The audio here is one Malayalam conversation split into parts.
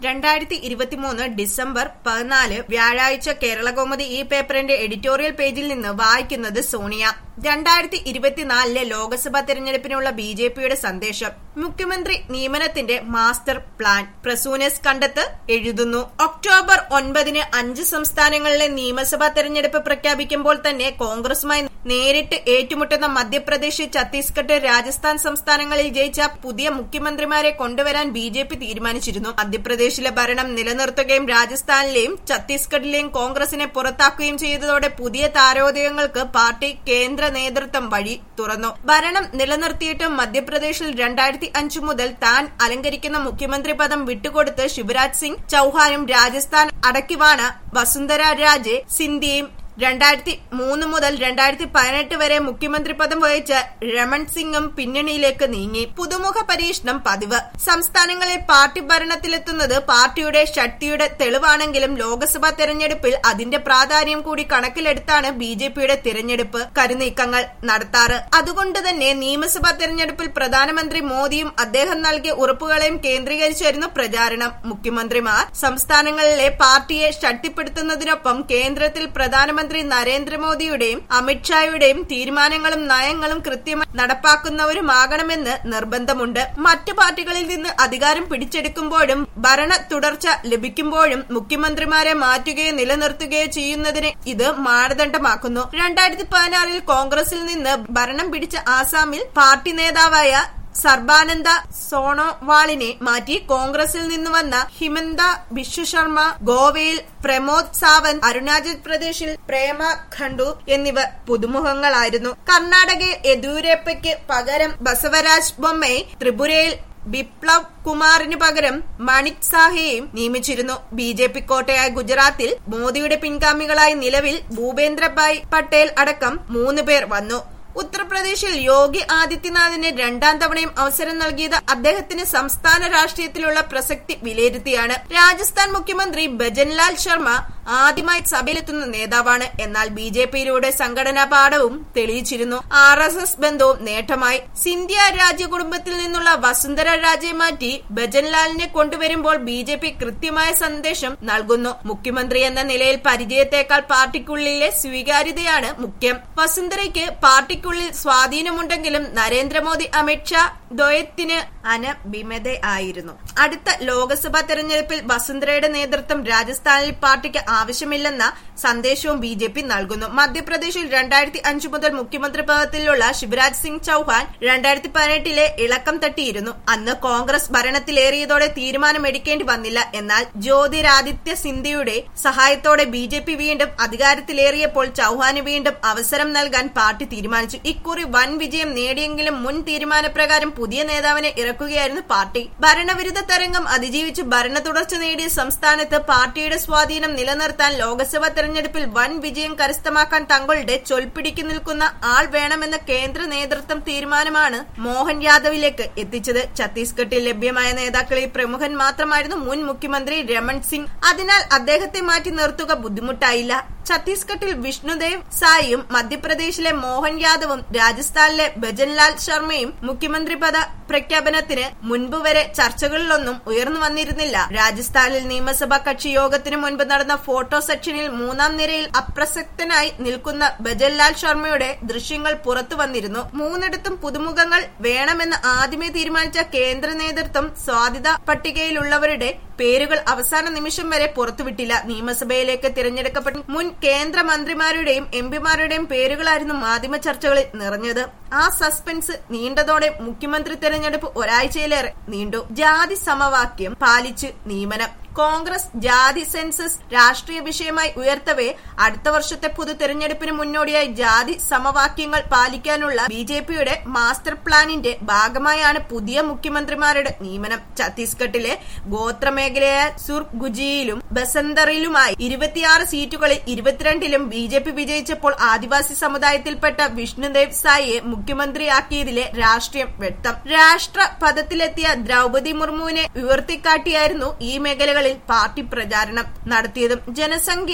രണ്ടായിരത്തി ഇരുപത്തിമൂന്ന് ഡിസംബർ പതിനാല് വ്യാഴാഴ്ച കേരളകൗമുദി ഈ പേപ്പറിന്റെ എഡിറ്റോറിയൽ പേജിൽ നിന്ന് വായിക്കുന്നത് സോണിയ രണ്ടായിരത്തി ഇരുപത്തിനാലിലെ ലോക്സഭാ തെരഞ്ഞെടുപ്പിനുള്ള ബി ജെ പിയുടെ സന്ദേശം മുഖ്യമന്ത്രി നിയമനത്തിന്റെ മാസ്റ്റർ പ്ലാൻ പ്രസൂനസ് കണ്ടത്ത് എഴുതുന്നു ഒക്ടോബർ ഒൻപതിന് അഞ്ച് സംസ്ഥാനങ്ങളിലെ നിയമസഭാ തെരഞ്ഞെടുപ്പ് പ്രഖ്യാപിക്കുമ്പോൾ തന്നെ കോൺഗ്രസുമായി നേരിട്ട് ഏറ്റുമുട്ടുന്ന മധ്യപ്രദേശ് ഛത്തീസ്ഗഡ് രാജസ്ഥാൻ സംസ്ഥാനങ്ങളിൽ ജയിച്ച പുതിയ മുഖ്യമന്ത്രിമാരെ കൊണ്ടുവരാൻ ബി ജെ പി തീരുമാനിച്ചിരുന്നു മധ്യപ്രദേശിലെ ഭരണം നിലനിർത്തുകയും രാജസ്ഥാനിലെയും ഛത്തീസ്ഗഡിലെയും കോൺഗ്രസിനെ പുറത്താക്കുകയും ചെയ്തതോടെ പുതിയ താരോദയങ്ങൾക്ക് പാർട്ടി കേന്ദ്ര നേതൃത്വം വഴി തുറന്നു ഭരണം നിലനിർത്തിയിട്ടും മധ്യപ്രദേശിൽ രണ്ടായിരത്തി അഞ്ചു മുതൽ താൻ അലങ്കരിക്കുന്ന മുഖ്യമന്ത്രി പദം വിട്ടുകൊടുത്ത് ശിവരാജ് സിംഗ് ചൌഹാനും രാജസ്ഥാൻ അടക്കിവാണ വസുന്ധര രാജെ സിന്ധ്യയും രണ്ടായിരത്തി മൂന്ന് മുതൽ രണ്ടായിരത്തി പതിനെട്ട് വരെ മുഖ്യമന്ത്രി പദം വഹിച്ച രമൺ സിംഗും പിന്നണിയിലേക്ക് നീങ്ങി പുതുമുഖ പരീക്ഷണം പതിവ് സംസ്ഥാനങ്ങളിൽ പാർട്ടി ഭരണത്തിലെത്തുന്നത് പാർട്ടിയുടെ ശക്തിയുടെ തെളിവാണെങ്കിലും ലോക്സഭാ തെരഞ്ഞെടുപ്പിൽ അതിന്റെ പ്രാധാന്യം കൂടി കണക്കിലെടുത്താണ് ബി ജെ പിയുടെ തിരഞ്ഞെടുപ്പ് കരുനീക്കങ്ങൾ നടത്താറ് അതുകൊണ്ട് തന്നെ നിയമസഭാ തെരഞ്ഞെടുപ്പിൽ പ്രധാനമന്ത്രി മോദിയും അദ്ദേഹം നൽകിയ ഉറപ്പുകളെയും കേന്ദ്രീകരിച്ചായിരുന്നു പ്രചാരണം മുഖ്യമന്ത്രിമാർ സംസ്ഥാനങ്ങളിലെ പാർട്ടിയെ ശക്തിപ്പെടുത്തുന്നതിനൊപ്പം കേന്ദ്രത്തിൽ പ്രധാനമന്ത്രി നരേന്ദ്രമോദിയുടെയും അമിത്ഷായുടെയും തീരുമാനങ്ങളും നയങ്ങളും കൃത്യമായി നടപ്പാക്കുന്നവരുമാകണമെന്ന് നിർബന്ധമുണ്ട് മറ്റു പാർട്ടികളിൽ നിന്ന് അധികാരം പിടിച്ചെടുക്കുമ്പോഴും ഭരണ തുടർച്ച ലഭിക്കുമ്പോഴും മുഖ്യമന്ത്രിമാരെ മാറ്റുകയോ നിലനിർത്തുകയോ ചെയ്യുന്നതിന് ഇത് മാനദണ്ഡമാക്കുന്നു രണ്ടായിരത്തി പതിനാറിൽ കോൺഗ്രസിൽ നിന്ന് ഭരണം പിടിച്ച ആസാമിൽ പാർട്ടി നേതാവായ സർബാനന്ദ സോണോവാളിനെ മാറ്റി കോൺഗ്രസിൽ നിന്ന് വന്ന ഹിമന്ത ബിശ്വ ശർമ്മ ഗോവയിൽ പ്രമോദ് സാവന്ത് അരുണാചൽ പ്രദേശിൽ പ്രേമ ഖണ്ഡു എന്നിവർ പുതുമുഖങ്ങളായിരുന്നു കർണാടകയിൽ യെദ്യൂരപ്പയ്ക്ക് പകരം ബസവരാജ് ബൊമ്മയെ ത്രിപുരയിൽ ബിപ്ലവ് കുമാറിന് പകരം മണിക് സാഹയെയും നിയമിച്ചിരുന്നു ബി ജെ പി കോട്ടയായ ഗുജറാത്തിൽ മോദിയുടെ പിൻഗാമികളായി നിലവിൽ ഭൂപേന്ദ്രഭായ് പട്ടേൽ അടക്കം മൂന്ന് പേർ വന്നു ഉത്തർപ്രദേശിൽ യോഗി ആദിത്യനാഥിന് രണ്ടാം തവണയും അവസരം നൽകിയത് അദ്ദേഹത്തിന് സംസ്ഥാന രാഷ്ട്രീയത്തിലുള്ള പ്രസക്തി വിലയിരുത്തിയാണ് രാജസ്ഥാൻ മുഖ്യമന്ത്രി ഭജൻലാൽ ശർമ്മ ആദ്യമായി സഭയിലെത്തുന്ന നേതാവാണ് എന്നാൽ ബി ജെ പിയിലൂടെ സംഘടനാ പാഠവും തെളിയിച്ചിരുന്നു ആർ എസ് എസ് ബന്ധവും നേട്ടമായി സിന്ധ്യ രാജ്യകുടുംബത്തിൽ നിന്നുള്ള വസുന്ധര രാജയെ മാറ്റി ഭജൻലാലിനെ കൊണ്ടുവരുമ്പോൾ ബി ജെ പി കൃത്യമായ സന്ദേശം നൽകുന്നു മുഖ്യമന്ത്രി എന്ന നിലയിൽ പരിചയത്തെക്കാൾ പാർട്ടിക്കുള്ളിലെ സ്വീകാര്യതയാണ് മുഖ്യം വസുന്ധരയ്ക്ക് പാർട്ടിക്കുള്ളിൽ സ്വാധീനമുണ്ടെങ്കിലും നരേന്ദ്രമോദി അമിത്ഷാ ദ്വയത്തിന് അനഭിമതയായിരുന്നു അടുത്ത ലോക്സഭാ തെരഞ്ഞെടുപ്പിൽ വസുന്ധരയുടെ നേതൃത്വം രാജസ്ഥാനിൽ പാർട്ടിക്ക് ആവശ്യമില്ലെന്ന സന്ദേശവും ബി ജെ പി നൽകുന്നു മധ്യപ്രദേശിൽ രണ്ടായിരത്തി അഞ്ചു മുതൽ മുഖ്യമന്ത്രി പദത്തിലുള്ള ശിവരാജ് സിംഗ് ചൌഹാൻ രണ്ടായിരത്തി പതിനെട്ടിലെ ഇളക്കം തട്ടിയിരുന്നു അന്ന് കോൺഗ്രസ് ഭരണത്തിലേറിയതോടെ തീരുമാനമെടുക്കേണ്ടി വന്നില്ല എന്നാൽ ജ്യോതിരാദിത്യ സിന്ധ്യയുടെ സഹായത്തോടെ ബി ജെ പി വീണ്ടും അധികാരത്തിലേറിയപ്പോൾ ചൌഹാന് വീണ്ടും അവസരം നൽകാൻ പാർട്ടി തീരുമാനിച്ചു ഇക്കുറി വൻ വിജയം നേടിയെങ്കിലും മുൻ തീരുമാനപ്രകാരം പുതിയ നേതാവിനെ ഇറക്കുകയായിരുന്നു പാർട്ടി ഭരണവിരുദ്ധ തരംഗം അതിജീവിച്ച് ഭരണ തുടർച്ച നേടിയ സംസ്ഥാനത്ത് പാർട്ടിയുടെ സ്വാധീനം നിലനിർത്താൻ ലോക്സഭാ തെരഞ്ഞെടുപ്പിൽ വൻ വിജയം കരസ്ഥമാക്കാൻ തങ്ങളുടെ ചൊൽപ്പിടിക്ക് നിൽക്കുന്ന ആൾ വേണമെന്ന കേന്ദ്ര നേതൃത്വം തീരുമാനമാണ് മോഹൻ യാദവിലേക്ക് എത്തിച്ചത് ഛത്തീസ്ഗഡിൽ ലഭ്യമായ നേതാക്കളിൽ പ്രമുഖൻ മാത്രമായിരുന്നു മുൻ മുഖ്യമന്ത്രി രമൺ സിംഗ് അതിനാൽ അദ്ദേഹത്തെ മാറ്റി നിർത്തുക ബുദ്ധിമുട്ടായില്ല ഛത്തീസ്ഗഡിൽ വിഷ്ണുദേവ് സായിയും മധ്യപ്രദേശിലെ മോഹൻ യാദവും രാജസ്ഥാനിലെ ഭജൻലാൽ ശർമ്മയും മുഖ്യമന്ത്രി പദ പ്രഖ്യാപനത്തിന് മുൻപ് വരെ ചർച്ചകളിലൊന്നും ഉയർന്നു വന്നിരുന്നില്ല രാജസ്ഥാനിൽ നിയമസഭാ കക്ഷി യോഗത്തിന് മുൻപ് നടന്ന ഫോട്ടോ സെക്ഷനിൽ മൂന്നാം നിരയിൽ അപ്രസക്തനായി നിൽക്കുന്ന ഭജൻലാൽ ശർമ്മയുടെ ദൃശ്യങ്ങൾ പുറത്തു വന്നിരുന്നു മൂന്നിടത്തും പുതുമുഖങ്ങൾ വേണമെന്ന് ആദ്യമേ തീരുമാനിച്ച കേന്ദ്ര നേതൃത്വം സാധ്യത പട്ടികയിലുള്ളവരുടെ പേരുകൾ അവസാന നിമിഷം വരെ പുറത്തുവിട്ടില്ല നിയമസഭയിലേക്ക് തിരഞ്ഞെടുക്കപ്പെട്ട മുൻ കേന്ദ്രമന്ത്രിമാരുടെയും എംപിമാരുടെയും പേരുകളായിരുന്നു മാധ്യമ ചർച്ചകളിൽ നിറഞ്ഞത് ആ സസ്പെൻസ് നീണ്ടതോടെ മുഖ്യമന്ത്രി തെരഞ്ഞെടുപ്പ് ഒരാഴ്ചയിലേറെ നീണ്ടു ജാതി സമവാക്യം പാലിച്ച് നിയമനം കോൺഗ്രസ് ജാതി സെൻസസ് രാഷ്ട്രീയ വിഷയമായി ഉയർത്തവേ അടുത്ത വർഷത്തെ പൊതു തെരഞ്ഞെടുപ്പിന് മുന്നോടിയായി ജാതി സമവാക്യങ്ങൾ പാലിക്കാനുള്ള ബി ജെ പിയുടെ മാസ്റ്റർ പ്ലാനിന്റെ ഭാഗമായാണ് പുതിയ മുഖ്യമന്ത്രിമാരുടെ നിയമനം ഛത്തീസ്ഗഡിലെ ഗോത്രമേഖലയായ സുർഗുജിയിലും ബസന്തറിലുമായി ഇരുപത്തിയാറ് സീറ്റുകളിൽ ഇരുപത്തിരണ്ടിലും ബി ജെ പി വിജയിച്ചപ്പോൾ ആദിവാസി സമുദായത്തിൽപ്പെട്ട വിഷ്ണുദേവ് സായിയെ മുഖ്യമന്ത്രിയാക്കിയതിലെ രാഷ്ട്രീയം വ്യക്തം രാഷ്ട്രപദത്തിലെത്തിയ ദ്രൗപതി മുർമുവിനെ ഉയർത്തിക്കാട്ടിയായിരുന്നു ഈ മേഖലകളിൽ പാർട്ടി പ്രചാരണം നടത്തിയതും ജനസംഖ്യ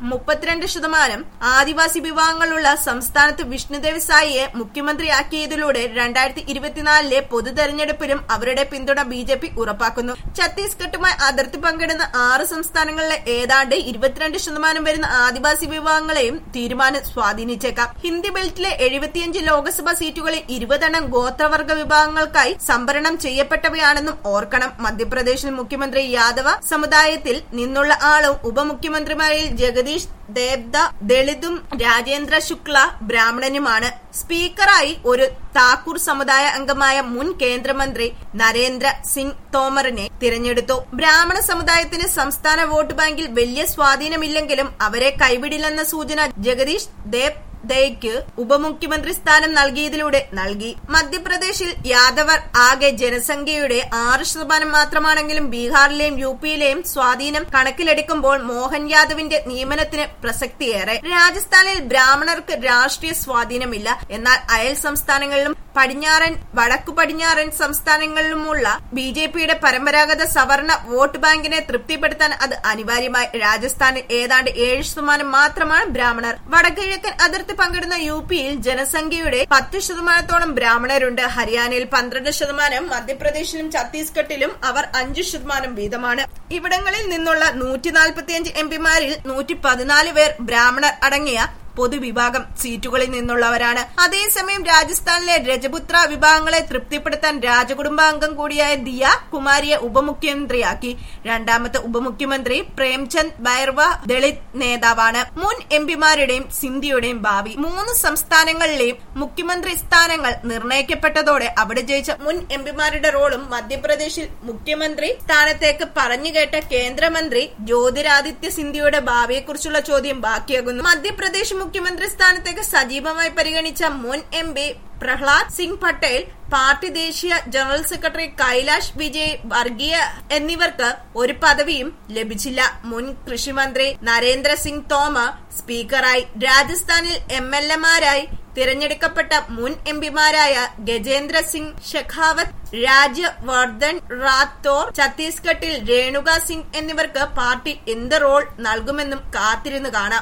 മുപ്പത്തിരണ്ട് ശതമാനം ആദിവാസി വിഭാഗങ്ങളുള്ള സംസ്ഥാനത്ത് വിഷ്ണുദേവ് സായിയെ മുഖ്യമന്ത്രിയാക്കിയതിലൂടെ രണ്ടായിരത്തി ഇരുപത്തിനാലിലെ പൊതു തെരഞ്ഞെടുപ്പിലും അവരുടെ പിന്തുണ ബി ജെ പി ഉറപ്പാക്കുന്നു ഛത്തീസ്ഗഡുമായി അതിർത്തി പങ്കിടുന്ന ആറ് സംസ്ഥാനങ്ങളിലെ ഏതാണ്ട് ഇരുപത്തിരണ്ട് ശതമാനം വരുന്ന ആദിവാസി വിഭാഗങ്ങളെയും തീരുമാനം സ്വാധീനിച്ചേക്കാം ഹിന്ദി ബെൽറ്റിലെ എഴുപത്തിയഞ്ച് ലോക്സഭാ സീറ്റുകളിൽ ഇരുപതെണ്ണം ഗോത്രവർഗ വിഭാഗങ്ങൾക്കായി സംവരണം ചെയ്യപ്പെട്ടവയാണെന്നും ഓർക്കണം മധ്യപ്രദേശിൽ മുഖ്യമന്ത്രി യാദവ സമുദായത്തിൽ നിന്നുള്ള ആളും ഉപമുഖ്യമന്ത്രിമാരിൽ ജഗദീഷ് ദേബ്ദ ദളിതും രാജേന്ദ്ര ശുക്ല ബ്രാഹ്മണനുമാണ് സ്പീക്കറായി ഒരു താക്കൂർ സമുദായ അംഗമായ മുൻ കേന്ദ്രമന്ത്രി നരേന്ദ്ര സിംഗ് തോമറിനെ തിരഞ്ഞെടുത്തു ബ്രാഹ്മണ സമുദായത്തിന് സംസ്ഥാന വോട്ട് ബാങ്കിൽ വലിയ സ്വാധീനമില്ലെങ്കിലും അവരെ കൈവിടില്ലെന്ന സൂചന ജഗദീഷ് ദേബ് ദയ്ക്ക് ഉപമുഖ്യമന്ത്രി സ്ഥാനം നൽകിയതിലൂടെ നൽകി മധ്യപ്രദേശിൽ യാദവർ ആകെ ജനസംഖ്യയുടെ ആറ് ശതമാനം മാത്രമാണെങ്കിലും ബീഹാറിലെയും യു പിയിലെയും സ്വാധീനം കണക്കിലെടുക്കുമ്പോൾ മോഹൻ യാദവിന്റെ നിയമനത്തിന് പ്രസക്തിയേറെ രാജസ്ഥാനിൽ ബ്രാഹ്മണർക്ക് രാഷ്ട്രീയ സ്വാധീനമില്ല എന്നാൽ അയൽ സംസ്ഥാനങ്ങളിലും പടിഞ്ഞാറൻ വടക്കു പടിഞ്ഞാറൻ സംസ്ഥാനങ്ങളിലുമുള്ള ബി ജെ പിയുടെ പരമ്പരാഗത സവർണ വോട്ട് ബാങ്കിനെ തൃപ്തിപ്പെടുത്താൻ അത് അനിവാര്യമായി രാജസ്ഥാനിൽ ഏതാണ്ട് ഏഴ് ശതമാനം മാത്രമാണ് ബ്രാഹ്മണർ വടക്കിഴക്കൻ അതിർത്തി പങ്കിടുന്ന യു പിയിൽ ജനസംഖ്യയുടെ പത്ത് ശതമാനത്തോളം ബ്രാഹ്മണരുണ്ട് ഹരിയാനയിൽ പന്ത്രണ്ട് ശതമാനം മധ്യപ്രദേശിലും ഛത്തീസ്ഗഡിലും അവർ അഞ്ചു ശതമാനം വീതമാണ് ഇവിടങ്ങളിൽ നിന്നുള്ള നൂറ്റി നാൽപ്പത്തിയഞ്ച് എം പിമാരിൽ നൂറ്റി പതിനാല് പേർ ബ്രാഹ്മണർ അടങ്ങിയ പൊതുവിഭാഗം സീറ്റുകളിൽ നിന്നുള്ളവരാണ് അതേസമയം രാജസ്ഥാനിലെ രജപുത്ര വിഭാഗങ്ങളെ തൃപ്തിപ്പെടുത്താൻ രാജകുടുംബാംഗം കൂടിയായ ദിയ കുമാരിയെ ഉപമുഖ്യമന്ത്രിയാക്കി രണ്ടാമത്തെ ഉപമുഖ്യമന്ത്രി പ്രേംചന്ദ് ബൈർവ ദളിത് നേതാവാണ് മുൻ എം പിമാരുടെയും സിന്ധിയുടെയും ഭാവി മൂന്ന് സംസ്ഥാനങ്ങളിലെയും മുഖ്യമന്ത്രി സ്ഥാനങ്ങൾ നിർണയിക്കപ്പെട്ടതോടെ അവിടെ ജയിച്ച മുൻ എം പിമാരുടെ റോളും മധ്യപ്രദേശിൽ മുഖ്യമന്ത്രി സ്ഥാനത്തേക്ക് പറഞ്ഞുകേട്ട കേന്ദ്രമന്ത്രി ജ്യോതിരാദിത്യ സിന്ധ്യയുടെ ഭാവിയെക്കുറിച്ചുള്ള ചോദ്യം ബാക്കിയാകുന്നു മധ്യപ്രദേശ് മുഖ്യമന്ത്രി സ്ഥാനത്തേക്ക് സജീവമായി പരിഗണിച്ച മുൻ M P Prahlad Singh Patel party ദേശീയ general secretary Kailash Vijayvargiya എന്നിവർക്ക് ഒരു പദവിയും ലഭിച്ചില്ല മുൻ കൃഷിമന്ത്രി നരേന്ദ്ര സിംഗ് തോമർ സ്പീക്കറായി രാജസ്ഥാനിൽ എം എൽ എമാരായി തിരഞ്ഞെടുക്കപ്പെട്ട മുൻ എം പിമാരായ ഗജേന്ദ്ര സിംഗ് ഷെഖാവത്ത് രാജ്യവർദ്ധൻ റാത്തോർ ഛത്തീസ്ഗഡിൽ രേണുക സിംഗ് എന്നിവർക്ക് പാർട്ടി എന്ത് റോൾ നൽകുമെന്നും കാത്തിരുന്നു കാണാം